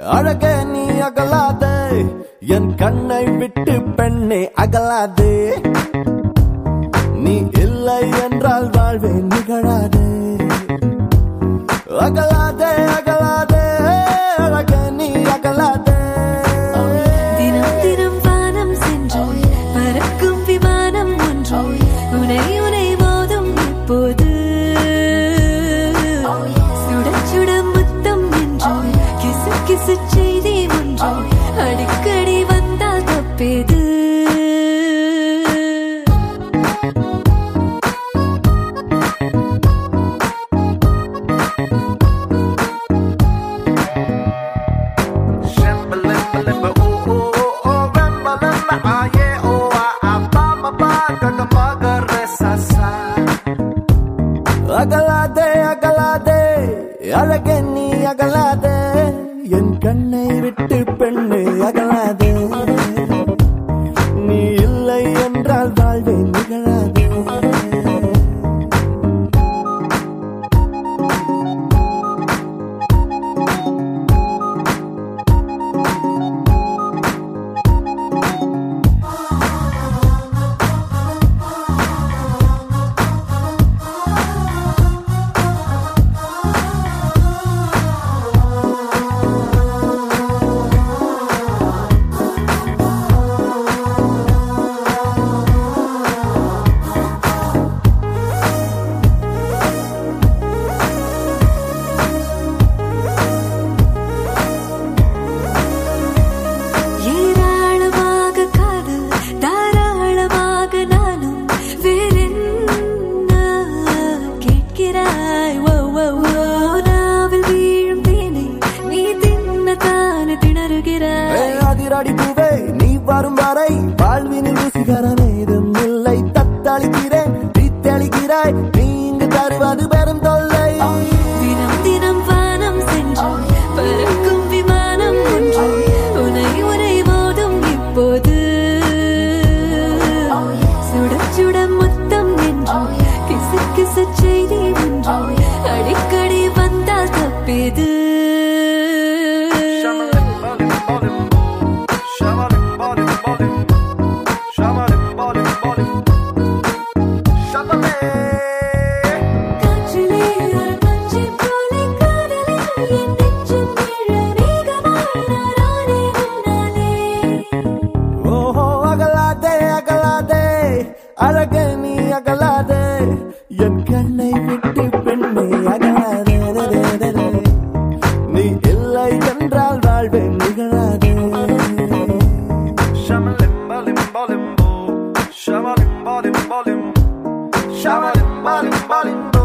அழகே நீ அகலாதே என் கண்ணை விட்டு பெண்ணே அகலாதே நீ இல்லை என்றால் வாழ்வே நிகழாதே அகலாதே அகலாதே அழகே நீ அகலாதே தினம் தினம் வானம் சென்று பறக்கும் விமானம் ஒன்று உனை உனை மோதும் இப்போது சுட சுட முத்தம் என்று கிசு கிசு செய்தி ஒன்று அடிக்கடி வந்தால் தப்பேது Shimba limba limba ooh ooh ooh ooh Ramba limba ah yeah oh ah ah ba ma ba ga ga ma ga re sa sa அகலாதே அகலாதே அழகே நீ அகலாதே என் கண்ணை விட்டு பெண்ணு அகலாதே நீ இல்லை என்றால் வாழ்வே நிகழாதே ஏராளமாக காதல் தாராளமாக நானும் வேறென்ன கேட்கிறாய் ஓ ஓ ஓ நாவில் வீழும் தேனை நீ தின்னத்தானே திணறுகிறாய் ஏய், அதிரடி பூவே நீ வரும் வரை வாழ்வினில் ருசிகரம் ஏதும் இல்லை தத்தளிக்கிறேன் தீத்தளிக்கிறாய் நீ இங்கு தருவது பெரும் தொல்லை தினம் தினம் வானம் சென்று பறக்கும் விமானம் ஒன்று உனை உனை மோதும் இப்போது சுட சுட முத்தம் என்று கிசு கிசு செய்தி ஒன்று அடிக்கடி வந்தால் தப்பேது காற்றிலே ஒரு பஞ்சை போலே காதலில் என் நெஞ்சம் விழ வேகமானானே உன்னாலே ஓஹோ அகலாதே அகலாதே அழகே நீ அகலாதே என் கண்ணை விட்டு பெண்ணை அகலாதே ரே, ரே, ரே, ரே. நீ இல்லை என்றால் வாழ்வே நிகழாதே Shamalimba limba limbo Shamalimba limba limbo Shamalimba limba limbo